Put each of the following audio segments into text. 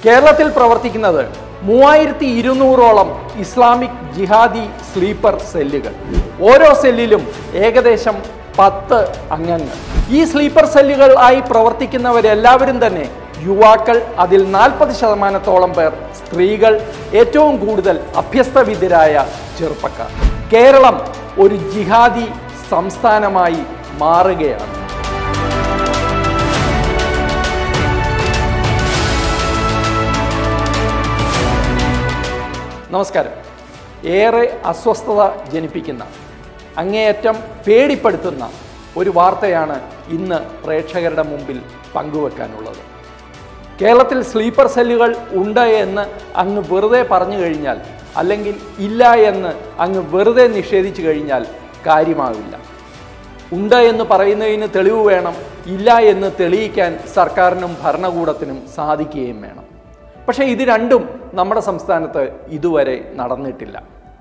കേരളത്തിൽ പ്രവർത്തിക്കുന്നത് മൂവായിരത്തി ഇരുന്നൂറോളം ഇസ്ലാമിക് ജിഹാദി സ്ലീപ്പർ സെല്ലുകൾ ഓരോ സെല്ലിലും ഏകദേശം പത്ത് അംഗങ്ങൾ ഈ സ്ലീപ്പർ സെല്ലുകൾ ആയി പ്രവർത്തിക്കുന്നവരെല്ലാവരും തന്നെ യുവാക്കൾ അതിൽ നാൽപ്പത് ശതമാനത്തോളം പേർ സ്ത്രീകൾ ഏറ്റവും കൂടുതൽ അഭ്യസ്തവിദ്യരായ ചെറുപ്പക്കാർ കേരളം ഒരു ജിഹാദി സംസ്ഥാനമായി മാറുകയാണ് നമസ്കാരം ഏറെ അസ്വസ്ഥത ജനിപ്പിക്കുന്ന അങ്ങേയറ്റം പേടിപ്പെടുത്തുന്ന ഒരു വാർത്തയാണ് ഇന്ന് പ്രേക്ഷകരുടെ മുമ്പിൽ പങ്കുവെക്കാനുള്ളത് കേരളത്തിൽ സ്ലീപ്പർ സെല്ലുകൾ ഉണ്ട് എന്ന് അങ്ങ് വെറുതെ പറഞ്ഞു കഴിഞ്ഞാൽ അല്ലെങ്കിൽ ഇല്ല എന്ന് അങ്ങ് വെറുതെ നിഷേധിച്ചു കഴിഞ്ഞാൽ കാര്യമാവില്ല ഉണ്ട് എന്ന് പറയുന്നതിന് തെളിവ് വേണം ഇല്ല എന്ന് തെളിയിക്കാൻ സർക്കാരിനും ഭരണകൂടത്തിനും സാധിക്കുകയും വേണം പക്ഷേ ഇത് രണ്ടും നമ്മുടെ സംസ്ഥാനത്ത് ഇതുവരെ നടന്നിട്ടില്ല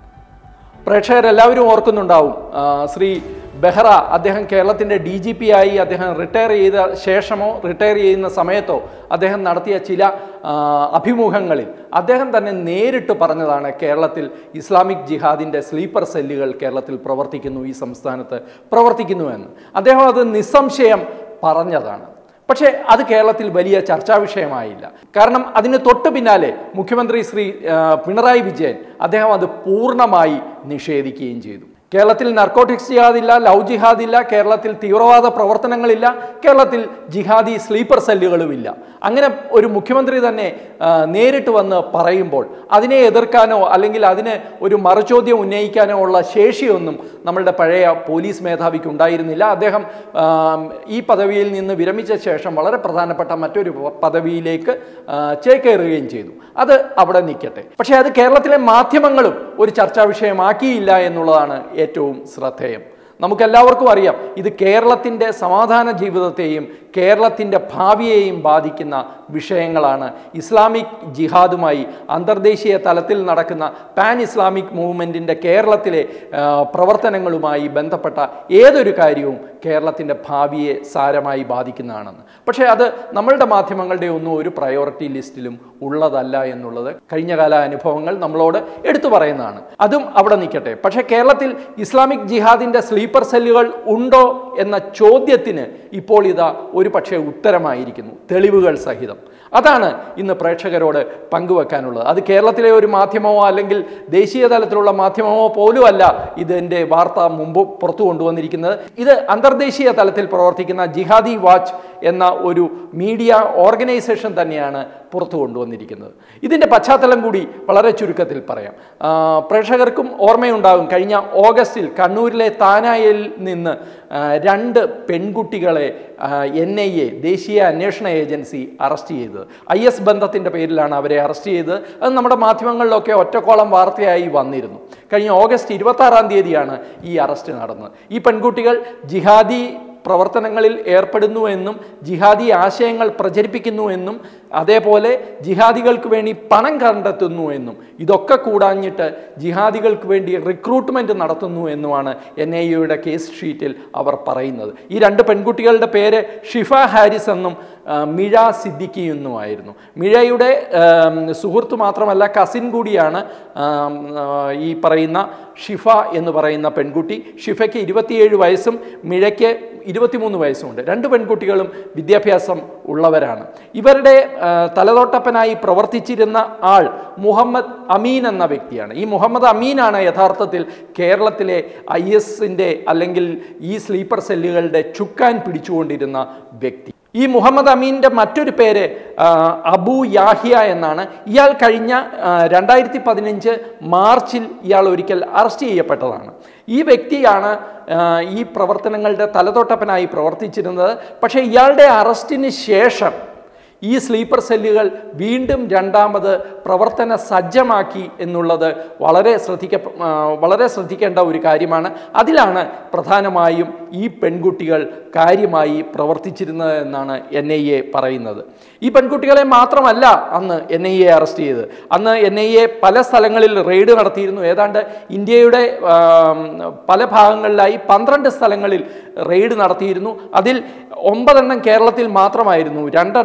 പ്രേക്ഷകരെല്ലാവരും ഓർക്കുന്നുണ്ടാവും ആ, ശ്രീ ബെഹ്റ അദ്ദേഹം കേരളത്തിൻ്റെ ഡി ജി പി ആയി അദ്ദേഹം റിട്ടയർ ചെയ്ത ശേഷമോ റിട്ടയർ ചെയ്യുന്ന സമയത്തോ അദ്ദേഹം നടത്തിയ ചില ആ, അഭിമുഖങ്ങളിൽ അദ്ദേഹം തന്നെ നേരിട്ട് പറഞ്ഞതാണ് കേരളത്തിൽ ഇസ്ലാമിക് ജിഹാദിൻ്റെ സ്ലീപ്പർ സെല്ലുകൾ കേരളത്തിൽ പ്രവർത്തിക്കുന്നു ഈ സംസ്ഥാനത്ത് പ്രവർത്തിക്കുന്നുവെന്ന് അദ്ദേഹം അത് നിസ്സംശയം പറഞ്ഞതാണ് പക്ഷേ അത് കേരളത്തിൽ വലിയ ചർച്ചാ വിഷയമായില്ല കാരണം അതിന് തൊട്ട് പിന്നാലെ മുഖ്യമന്ത്രി ശ്രീ ആ, പിണറായി വിജയൻ അദ്ദേഹം അത് പൂർണ്ണമായി നിഷേധിക്കുകയും ചെയ്തു കേരളത്തിൽ നർക്കോട്ടിക്സ് ജിഹാദില്ല ലവ് ജിഹാദില്ല കേരളത്തിൽ തീവ്രവാദ പ്രവർത്തനങ്ങളില്ല കേരളത്തിൽ ജിഹാദി സ്ലീപ്പർ സെല്ലുകളുമില്ല അങ്ങനെ ഒരു മുഖ്യമന്ത്രി തന്നെ ആ, നേരിട്ട് വന്ന് പറയുമ്പോൾ അതിനെ എതിർക്കാനോ അല്ലെങ്കിൽ അതിന് ഒരു മറുചോദ്യം ഉന്നയിക്കാനോ ഉള്ള ശേഷിയൊന്നും നമ്മളുടെ പഴയ പോലീസ് മേധാവിക്ക് ഉണ്ടായിരുന്നില്ല അദ്ദേഹം ആ, ഈ പദവിയിൽ നിന്ന് വിരമിച്ച ശേഷം വളരെ പ്രധാനപ്പെട്ട മറ്റൊരു പ- പദവിയിലേക്ക് ആ, ചേക്കേറുകയും ചെയ്തു അത് അവിടെ നിൽക്കട്ടെ പക്ഷേ അത് കേരളത്തിലെ മാധ്യമങ്ങളും ഒരു ചർച്ചാ വിഷയമാക്കിയില്ല എന്നുള്ളതാണ് ഏറ്റവും ശ്രദ്ധേയം നമുക്കെല്ലാവർക്കും അറിയാം ഇത് കേരളത്തിൻ്റെ സമാധാന ജീവിതത്തെയും കേരളത്തിൻ്റെ ഭാവിയെയും ബാധിക്കുന്ന വിഷയങ്ങളാണ് ഇസ്ലാമിക് ജിഹാദുമായി അന്തർദേശീയ തലത്തിൽ നടക്കുന്ന പാൻ ഇസ്ലാമിക് മൂവ്മെൻറ്റിൻ്റെ കേരളത്തിലെ ആ, പ്രവർത്തനങ്ങളുമായി ബന്ധപ്പെട്ട ഏതൊരു കാര്യവും കേരളത്തിൻ്റെ ഭാവിയെ സാരമായി ബാധിക്കുന്നതാണെന്ന് പക്ഷേ അത് നമ്മളുടെ മാധ്യമങ്ങളുടെ ഒന്നും ഒരു പ്രയോറിറ്റി ലിസ്റ്റിലും ഉള്ളതല്ല എന്നുള്ളത് കഴിഞ്ഞകാല അനുഭവങ്ങൾ നമ്മളോട് എടുത്തു പറയുന്നതാണ് അതും അവിടെ നിൽക്കട്ടെ പക്ഷേ കേരളത്തിൽ ഇസ്ലാമിക് ജിഹാദിൻ്റെ സ്ലീപ്പർ സെല്ലുകൾ ഉണ്ടോ എന്ന ചോദ്യത്തിന് ഇപ്പോൾ ഇതാ ഒരു പക്ഷേ ഉത്തരമായിരിക്കുന്നു തെളിവുകൾ സഹിതം അതാണ് ഇന്ന് പ്രേക്ഷകരോട് പങ്കുവെക്കാനുള്ളത് അത് കേരളത്തിലെ ഒരു മാധ്യമമോ അല്ലെങ്കിൽ ദേശീയ തലത്തിലുള്ള മാധ്യമമോ പോലുമല്ല ഇതിൻ്റെ വാർത്ത മുമ്പ് പുറത്തു കൊണ്ടുവന്നിരിക്കുന്നത് ഇത് അന്തർദേശീയ തലത്തിൽ പ്രവർത്തിക്കുന്ന ജിഹാദി വാച്ച് എന്ന ഒരു മീഡിയ ഓർഗനൈസേഷൻ തന്നെയാണ് പുറത്തു കൊണ്ടുവന്നിരിക്കുന്നത് ഇതിൻ്റെ പശ്ചാത്തലം കൂടി വളരെ ചുരുക്കത്തിൽ പറയാം ആ, പ്രേക്ഷകർക്കും ഓർമ്മയുണ്ടാകും കഴിഞ്ഞ ഓഗസ്റ്റിൽ കണ്ണൂരിലെ താനായിൽ നിന്ന് ആ, രണ്ട് പെൺകുട്ടികളെ എൻ ഐ എ ദേശീയ അന്വേഷണ ഏജൻസി അറസ്റ്റ് ചെയ്തത് ഐ എസ് ബന്ധത്തിൻ്റെ പേരിലാണ് അവരെ അറസ്റ്റ് ചെയ്തത് അത് നമ്മുടെ മാധ്യമങ്ങളിലൊക്കെ ഒറ്റക്കോളം വാർത്തയായി വന്നിരുന്നു കഴിഞ്ഞ ഓഗസ്റ്റ് ഇരുപത്താറാം തീയതിയാണ് ഈ അറസ്റ്റ് നടന്നത് ഈ പെൺകുട്ടികൾ ജിഹാദി പ്രവർത്തനങ്ങളിൽ ഏർപ്പെടുന്നു എന്നും ജിഹാദി ആശയങ്ങൾ പ്രചരിപ്പിക്കുന്നു എന്നും അതേപോലെ ജിഹാദികൾക്ക് വേണ്ടി പണം കണ്ടെത്തുന്നു എന്നും ഇതൊക്കെ കൂടാഞ്ഞിട്ട് ജിഹാദികൾക്ക് വേണ്ടി റിക്രൂട്ട്മെൻറ്റ് നടത്തുന്നു എന്നുമാണ് എൻ ഐ എയുടെ കേസ് ഷീറ്റിൽ അവർ പറയുന്നത് ഈ രണ്ട് പെൺകുട്ടികളുടെ പേര് ഷിഫ ഹാരിസ് എന്നും ആ, മിഴ സിദ്ദിഖി എന്നുമായിരുന്നു മിഴയുടെ ആം, സുഹൃത്ത് മാത്രമല്ല കസിൻ കൂടിയാണ് ആം, ആ, ഈ പറയുന്ന ഷിഫ എന്ന് പറയുന്ന പെൺകുട്ടി ഷിഫയ്ക്ക് ഇരുപത്തിയേഴ് വയസ്സും മിഴയ്ക്ക് ഇരുപത്തിമൂന്ന് വയസ്സുമുണ്ട് രണ്ട് പെൺകുട്ടികളും വിദ്യാഭ്യാസം ഉള്ളവരാണ് ഇവരുടെ ആ, തലതൊട്ടപ്പനായി പ്രവർത്തിച്ചിരുന്ന ആൾ മുഹമ്മദ് അമീൻ എന്ന വ്യക്തിയാണ് ഈ മുഹമ്മദ് അമീനാണ് യഥാർത്ഥത്തിൽ കേരളത്തിലെ ഐ എസിൻ്റെ അല്ലെങ്കിൽ ഈ സ്ലീപ്പർ സെല്ലുകളുടെ ചുക്കാൻ പിടിച്ചുകൊണ്ടിരുന്ന വ്യക്തി ഈ മുഹമ്മദ് അമീൻ്റെ മറ്റൊരു പേര് ആ, അബു യാഹിയ എന്നാണ് ഇയാൾ കഴിഞ്ഞ രണ്ടായിരത്തി പതിനഞ്ച് മാർച്ചിൽ ഇയാൾ ഒരിക്കൽ അറസ്റ്റ് ചെയ്യപ്പെട്ടതാണ് ഈ വ്യക്തിയാണ് ആ, ഈ പ്രവർത്തനങ്ങളുടെ തലതൊട്ടപ്പനായി പ്രവർത്തിച്ചിരുന്നത് പക്ഷേ ഇയാളുടെ അറസ്റ്റിന് ശേഷം ഈ സ്ലീപ്പർ സെല്ലുകൾ വീണ്ടും രണ്ടാമത് പ്രവർത്തന സജ്ജമാക്കി എന്നുള്ളത് വളരെ ശ്രദ്ധിക്ക ആ, വളരെ ശ്രദ്ധിക്കേണ്ട ഒരു കാര്യമാണ് അതിലാണ് പ്രധാനമായും ഈ പെൺകുട്ടികൾ കാര്യമായി പ്രവർത്തിച്ചിരുന്നത് എന്നാണ് എൻ ഐ എ പറയുന്നത് ഈ പെൺകുട്ടികളെ മാത്രമല്ല അന്ന് എൻ ഐ എ അറസ്റ്റ് ചെയ്തത് അന്ന് എൻ ഐ എ പല സ്ഥലങ്ങളിൽ റെയ്ഡ് നടത്തിയിരുന്നു ഏതാണ്ട് ഇന്ത്യയുടെ ആം, പല ഭാഗങ്ങളിലായി പന്ത്രണ്ട് സ്ഥലങ്ങളിൽ റെയ്ഡ് നടത്തിയിരുന്നു അതിൽ ഒമ്പതെണ്ണം കേരളത്തിൽ മാത്രമായിരുന്നു രണ്ടെണ്ണം അത്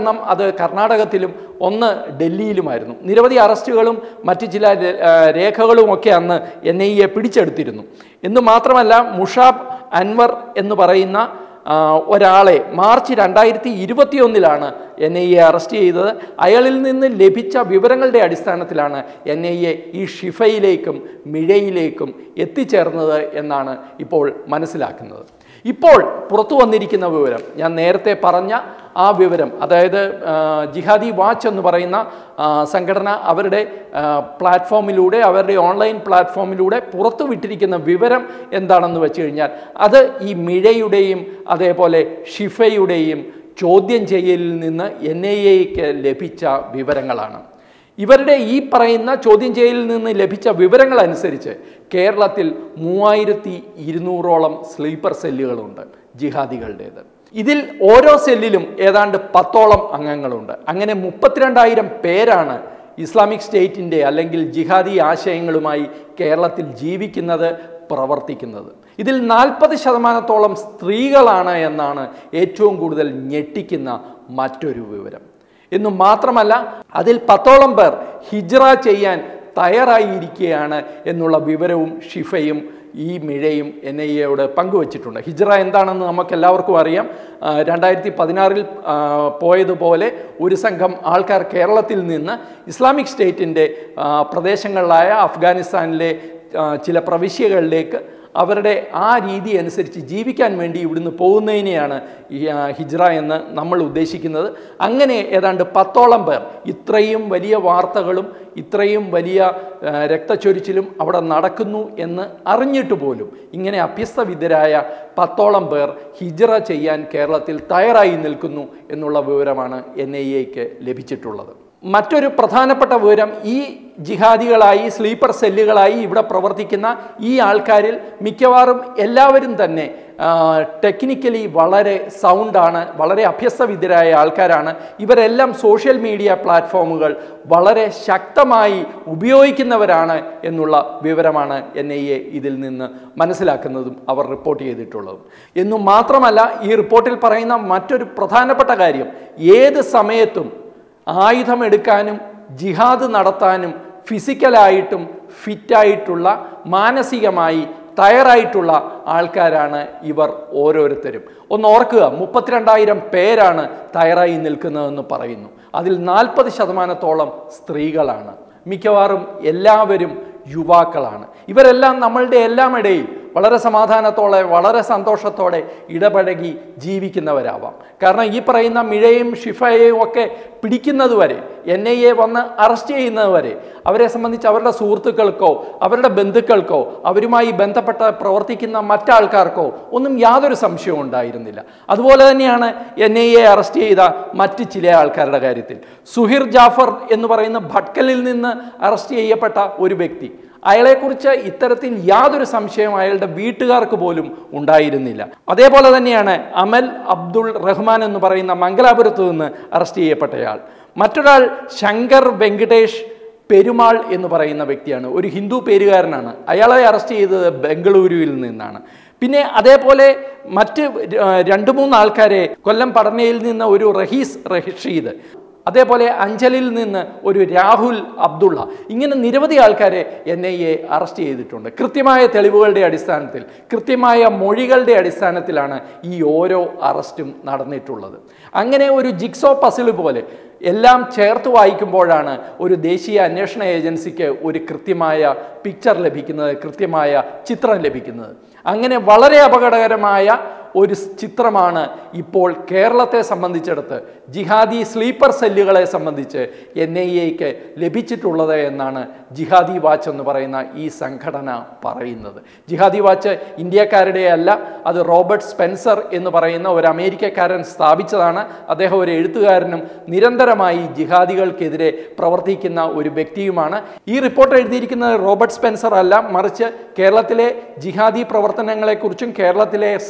കർണാടകത്തിലും ഒന്ന് ഡൽഹിയിലുമായിരുന്നു നിരവധി അറസ്റ്റുകളും മറ്റ് ചില ര- ആ, രേഖകളുമൊക്കെ അന്ന് എൻ ഐ എ പിടിച്ചെടുത്തിരുന്നു എന്ന് മാത്രമല്ല മുഷാബ് അൻവർ എന്ന് പറയുന്ന ആ, ഒരാളെ മാർച്ച് രണ്ടായിരത്തി ഇരുപത്തിയൊന്നിലാണ് എൻ ഐ എ അറസ്റ്റ് ചെയ്തത് അയാളിൽ നിന്ന് ലഭിച്ച വിവരങ്ങളുടെ അടിസ്ഥാനത്തിലാണ് എൻ ഐ എ ഈ ഷിഫയിലേക്കും മിഴയിലേക്കും എത്തിച്ചേർന്നത് എന്നാണ് ഇപ്പോൾ മനസ്സിലാക്കുന്നത് ഇപ്പോൾ പുറത്തു വന്നിരിക്കുന്ന വിവരം ഞാൻ നേരത്തെ പറഞ്ഞ ആ വിവരം അതായത് ആ, ജിഹാദി വാച്ച് എന്ന് പറയുന്ന ആ, സംഘടന അവരുടെ ആ, പ്ലാറ്റ്ഫോമിലൂടെ അവരുടെ ഓൺലൈൻ പ്ലാറ്റ്ഫോമിലൂടെ പുറത്തു വിട്ടിരിക്കുന്ന വിവരം എന്താണെന്ന് വെച്ച് കഴിഞ്ഞാൽ അത് ഈ മിഴയുടെയും അതേപോലെ ഷിഫയുടെയും ചോദ്യം ചെയ്യലിൽ നിന്ന് എൻ ഐ എക്ക് ലഭിച്ച വിവരങ്ങളാണ് ഇവരുടെ ഈ പറയുന്ന ചോദ്യം ചെയ്യലിൽ നിന്ന് ലഭിച്ച വിവരങ്ങൾ അനുസരിച്ച് കേരളത്തിൽ മൂവായിരത്തി ഇരുന്നൂറോളം സ്ലീപ്പർ സെല്ലുകളുണ്ട് ജിഹാദികളുടേത് ഇതിൽ ഓരോ സെല്ലിലും ഏതാണ്ട് പത്തോളം അംഗങ്ങളുണ്ട് അങ്ങനെ മുപ്പത്തിരണ്ടായിരം പേരാണ് ഇസ്ലാമിക് സ്റ്റേറ്റിൻ്റെ അല്ലെങ്കിൽ ജിഹാദി ആശയങ്ങളുമായി കേരളത്തിൽ ജീവിക്കുന്നത് പ്രവർത്തിക്കുന്നത് ഇതിൽ നാൽപ്പത് ശതമാനത്തോളം സ്ത്രീകളാണ് എന്നാണ് ഏറ്റവും കൂടുതൽ ഞെട്ടിക്കുന്ന മറ്റൊരു വിവരം എന്നു മാത്രമല്ല അതിൽ പത്തോളം പേർ ഹിജ്റ ചെയ്യാൻ തയ്യാറായിരിക്കുകയാണ് എന്നുള്ള വിവരവും ഷിഫയും ഈ മിഴയും എൻ ഐ എയോട് പങ്കുവച്ചിട്ടുണ്ട് ഹിജ്റ എന്താണെന്ന് നമുക്ക് എല്ലാവർക്കും അറിയാം ആ, രണ്ടായിരത്തി പതിനാറിൽ ആ, പോയതുപോലെ ഒരു സംഘം ആൾക്കാർ കേരളത്തിൽ നിന്ന് ഇസ്ലാമിക് സ്റ്റേറ്റിൻ്റെ ആ, പ്രദേശങ്ങളിലായ അഫ്ഗാനിസ്ഥാനിലെ ആ, ചില പ്രവിശ്യകളിലേക്ക് അവരുടെ ആ രീതി അനുസരിച്ച് ജീവിക്കാൻ വേണ്ടി ഇവിടുന്ന് പോകുന്നതിനെയാണ് ഈ ആ, ഹിജ്റ എന്ന് നമ്മൾ ഉദ്ദേശിക്കുന്നത് അങ്ങനെ ഏതാണ്ട് പത്തോളം പേർ ഇത്രയും വലിയ വാർത്തകളും ഇത്രയും വലിയ ആ, രക്തച്ചൊരിച്ചിലും അവിടെ നടക്കുന്നു എന്ന് അറിഞ്ഞിട്ട് പോലും ഇങ്ങനെ അഭ്യസ്തവിദ്യരായ പത്തോളം പേർ ഹിജ്റ ചെയ്യാൻ കേരളത്തിൽ തയ്യാറായി നിൽക്കുന്നു എന്നുള്ള വിവരമാണ് എൻ ഐ എക്ക് ലഭിച്ചിട്ടുള്ളത് മറ്റൊരു പ്രധാനപ്പെട്ട വിവരം ഈ ജിഹാദികളായി സ്ലീപ്പർ സെല്ലുകളായി ഇവിടെ പ്രവർത്തിക്കുന്ന ഈ ആൾക്കാരിൽ മിക്കവാറും എല്ലാവരും തന്നെ ടെക്നിക്കലി വളരെ സൗണ്ടാണ് വളരെ അഭ്യസ്തവിദ്യരായ ആൾക്കാരാണ് ഇവരെല്ലാം സോഷ്യൽ മീഡിയ പ്ലാറ്റ്ഫോമുകൾ വളരെ ശക്തമായി ഉപയോഗിക്കുന്നവരാണ് എന്നുള്ള വിവരമാണ് എൻ ഐ എ ഇതിൽ നിന്ന് മനസ്സിലാക്കുന്നതും അവർ റിപ്പോർട്ട് ചെയ്തിട്ടുള്ളതും എന്നു മാത്രമല്ല ഈ റിപ്പോർട്ടിൽ പറയുന്ന മറ്റൊരു പ്രധാനപ്പെട്ട കാര്യം ഏത് സമയത്തും ആയുധമെടുക്കാനും ജിഹാദ് നടത്താനും ഫിസിക്കലായിട്ടും ഫിറ്റായിട്ടുള്ള മാനസികമായി തയ്യാറായിട്ടുള്ള ആൾക്കാരാണ് ഇവർ ഓരോരുത്തരും ഒന്ന് ഓർക്കുക മുപ്പത്തിരണ്ടായിരം പേരാണ് തയ്യാറായി നിൽക്കുന്നതെന്ന് പറയുന്നു അതിൽ നാൽപ്പത് ശതമാനത്തോളം സ്ത്രീകളാണ് മിക്കവാറും എല്ലാവരും യുവാക്കളാണ് ഇവരെല്ലാം നമ്മളുടെ എല്ലാം ഇടയിൽ വളരെ സമാധാനത്തോടെ വളരെ സന്തോഷത്തോടെ ഇടപഴകി ജീവിക്കുന്നവരാവാം കാരണം ഈ പറയുന്ന മിഴയും ഷിഫയെയും ഒക്കെ പിടിക്കുന്നത് വരെ എൻ ഐ എ വന്ന് അറസ്റ്റ് ചെയ്യുന്നത് വരെ അവരെ സംബന്ധിച്ച് അവരുടെ സുഹൃത്തുക്കൾക്കോ അവരുടെ ബന്ധുക്കൾക്കോ അവരുമായി ബന്ധപ്പെട്ട പ്രവർത്തിക്കുന്ന മറ്റാൾക്കാർക്കോ ഒന്നും യാതൊരു സംശയവും ഉണ്ടായിരുന്നില്ല അതുപോലെ തന്നെയാണ് എൻ ഐ എ അറസ്റ്റ് ചെയ്ത മറ്റ് ചില ആൾക്കാരുടെ കാര്യത്തിൽ സുഹിർ ജാഫർ എന്ന് പറയുന്ന ഭട്കലിൽ നിന്ന് അറസ്റ്റ് ചെയ്യപ്പെട്ട ഒരു വ്യക്തി അയാളെക്കുറിച്ച് ഇത്തരത്തിൽ യാതൊരു സംശയവും അയാളുടെ വീട്ടുകാർക്ക് പോലും ഉണ്ടായിരുന്നില്ല അതേപോലെ തന്നെയാണ് അമൽ അബ്ദുൾ റഹ്മാൻ എന്ന് പറയുന്ന മംഗലാപുരത്ത് നിന്ന് അറസ്റ്റ് ചെയ്യപ്പെട്ടയാൾ മറ്റൊരാൾ ശങ്കർ വെങ്കടേഷ് പെരുമാൾ എന്ന് പറയുന്ന വ്യക്തിയാണ് ഒരു ഹിന്ദു പേരുകാരനാണ് അയാളെ അറസ്റ്റ് ചെയ്തത് ബംഗളൂരുവിൽ നിന്നാണ് പിന്നെ അതേപോലെ മറ്റ് ര- രണ്ട് മൂന്ന് ആൾക്കാരെ കൊല്ലം പടനയിൽ നിന്ന് ഒരു റഹീസ് റഷീദ് അതേപോലെ അഞ്ചലിൽ നിന്ന് ഒരു രാഹുൽ അബ്ദുള്ള ഇങ്ങനെ നിരവധി ആൾക്കാരെ എൻ ഐ എ അറസ്റ്റ് ചെയ്തിട്ടുണ്ട് കൃത്യമായ തെളിവുകളുടെ അടിസ്ഥാനത്തിൽ കൃത്യമായ മൊഴികളുടെ അടിസ്ഥാനത്തിലാണ് ഈ ഓരോ അറസ്റ്റും നടന്നിട്ടുള്ളത് അങ്ങനെ ഒരു ജിക്സോ പസിൽ പോലെ എല്ലാം ചേർത്ത് വായിക്കുമ്പോഴാണ് ഒരു ദേശീയ അന്വേഷണ ഏജൻസിക്ക് ഒരു കൃത്യമായ പിക്ചർ ലഭിക്കുന്നത് കൃത്യമായ ചിത്രം ലഭിക്കുന്നത് അങ്ങനെ വളരെ അപകടകരമായ ഒരു ചിത്രമാണ് ഇപ്പോൾ കേരളത്തെ സംബന്ധിച്ചിടത്ത് ജിഹാദി സ്ലീപ്പർ സെല്ലുകളെ സംബന്ധിച്ച് എൻ ഐ എക്ക് ലഭിച്ചിട്ടുള്ളത് എന്നാണ് ജിഹാദി വാച്ച് എന്ന് പറയുന്ന ഈ സംഘടന പറയുന്നത് ജിഹാദി വാച്ച് ഇന്ത്യക്കാരുടെ അല്ല അത് റോബർട്ട് സ്പെൻസർ എന്ന് പറയുന്ന ഒരു അമേരിക്കക്കാരൻ സ്ഥാപിച്ചതാണ് അദ്ദേഹം ഒരു എഴുത്തുകാരനും നിരന്തരമായി ജിഹാദികൾക്കെതിരെ പ്രവർത്തിക്കുന്ന ഒരു വ്യക്തിയുമാണ് ഈ റിപ്പോർട്ട് എഴുതിയിരിക്കുന്നത് റോബർട്ട് സ്പെൻസർ അല്ല മറിച്ച് കേരളത്തിലെ ജിഹാദി പ്രവർത്തനങ്ങളെക്കുറിച്ചും കേരളത്തിലെ സ്ലീപ്പർ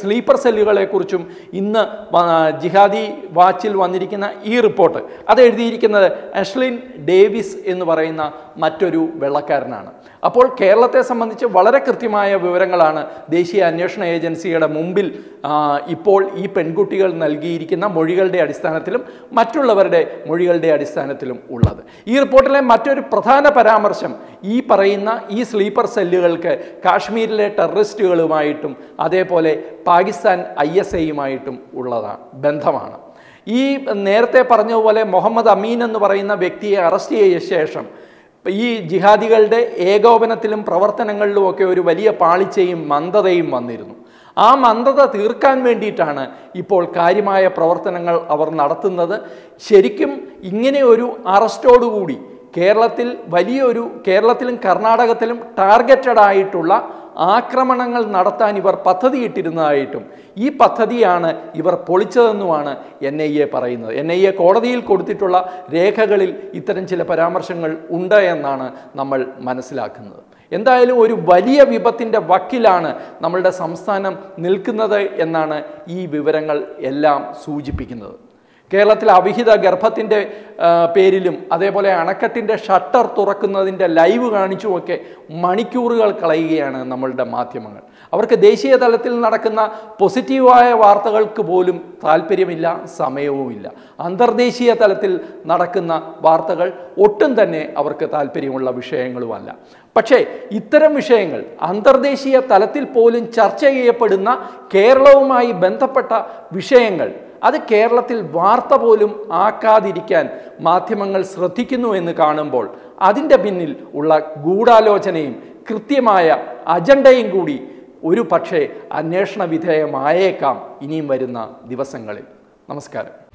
സെല്ലുകളെക്കുറിച്ചും ഇന്ന് വ- ജിഹാദി വാച്ചിൽ വന്നിരിക്കുന്ന ഈ റിപ്പോർട്ട് അത് എഴുതിയിരിക്കുന്നത് അഷ്ലിൻ ഡേവിസ് എന്ന് പറയുന്ന മറ്റൊരു വെള്ളക്കാരനാണ് അപ്പോൾ കേരളത്തെ സംബന്ധിച്ച് വളരെ കൃത്യമായ വിവരങ്ങളാണ് ദേശീയ അന്വേഷണ ഏജൻസിയുടെ മുമ്പിൽ ആ, ഇപ്പോൾ ഈ പെൺകുട്ടികൾ നൽകിയിരിക്കുന്ന മൊഴികളുടെ അടിസ്ഥാനത്തിലും മറ്റുള്ളവരുടെ മൊഴികളുടെ അടിസ്ഥാനത്തിലും ഉള്ളത് ഈ റിപ്പോർട്ടിലെ മറ്റൊരു പ്രധാന പരാമർശം ഈ പറയുന്ന ഈ സ്ലീപ്പർ സെല്ലുകൾക്ക് കാശ്മീരിലെ ടെററിസ്റ്റുകളുമായിട്ടും അതേപോലെ പാകിസ്ഥാൻ ഐ എസ് ഐയുമായിട്ടും ഉള്ളതാണ് ബന്ധമാണ് ഈ നേരത്തെ പറഞ്ഞതുപോലെ മുഹമ്മദ് അമീൻ എന്ന് പറയുന്ന വ്യക്തിയെ അറസ്റ്റ് ചെയ്ത ശേഷം ഈ ജിഹാദികളുടെ ഏകോപനത്തിലും പ്രവർത്തനങ്ങളിലും ഒക്കെ ഒരു വലിയ പാളിച്ചയും മന്ദതയും വന്നിരുന്നു ആ മന്ദത തീർക്കാൻ വേണ്ടിയിട്ടാണ് ഇപ്പോൾ കാര്യമായ പ്രവർത്തനങ്ങൾ അവർ നടത്തുന്നത് ശരിക്കും ഇങ്ങനെ ഒരു അറസ്റ്റോടുകൂടി കേരളത്തിൽ വലിയൊരു കേരളത്തിലും കർണാടകത്തിലും ടാർഗറ്റഡ് ആയിട്ടുള്ള ആക്രമണങ്ങൾ നടത്താൻ ഇവർ പദ്ധതിയിട്ടിരുന്നതായിട്ടും ഈ പദ്ധതിയാണ് ഇവർ പൊളിച്ചതെന്നുമാണ് എൻ ഐ എ പറയുന്നത് എൻ ഐ എ കോടതിയിൽ കൊടുത്തിട്ടുള്ള രേഖകളിൽ ഇത്തരം ചില പരാമർശങ്ങൾ ഉണ്ട് എന്നാണ് നമ്മൾ മനസ്സിലാക്കുന്നത് എന്തായാലും ഒരു വലിയ വിപത്തിൻ്റെ വക്കിലാണ് നമ്മളുടെ സംസ്ഥാനം നിൽക്കുന്നത് എന്നാണ് ഈ വിവരങ്ങൾ എല്ലാം സൂചിപ്പിക്കുന്നത് കേരളത്തിൽ അവിഹിത ഗർഭത്തിൻ്റെ ആ, പേരിലും അതേപോലെ അണക്കെട്ടിൻ്റെ ഷട്ടർ തുറക്കുന്നതിൻ്റെ ലൈവ് കാണിച്ചുമൊക്കെ മണിക്കൂറുകൾ കളയുകയാണ് നമ്മളുടെ മാധ്യമങ്ങൾ അവർക്ക് ദേശീയ തലത്തിൽ നടക്കുന്ന പോസിറ്റീവായ വാർത്തകൾക്ക് പോലും താല്പര്യമില്ല സമയവുമില്ല അന്തർദേശീയ തലത്തിൽ നടക്കുന്ന വാർത്തകൾ ഒട്ടും തന്നെ അവർക്ക് താല്പര്യമുള്ള വിഷയങ്ങളുമല്ല പക്ഷേ ഇത്തരം വിഷയങ്ങൾ അന്തർദേശീയ തലത്തിൽ പോലും ചർച്ച ചെയ്യപ്പെടുന്ന കേരളവുമായി ബന്ധപ്പെട്ട വിഷയങ്ങൾ അത് കേരളത്തിൽ വാർത്ത പോലും ആക്കാതിരിക്കാൻ മാധ്യമങ്ങൾ ശ്രദ്ധിക്കുന്നു എന്ന് കാണുമ്പോൾ അതിൻ്റെ പിന്നിൽ ഉള്ള ഗൂഢാലോചനയും കൃത്യമായ അജണ്ടയും കൂടി ഒരു പക്ഷേ അന്വേഷണ വിധേയമായേക്കാം ഇനിയും വരുന്ന ദിവസങ്ങളിൽ നമസ്കാരം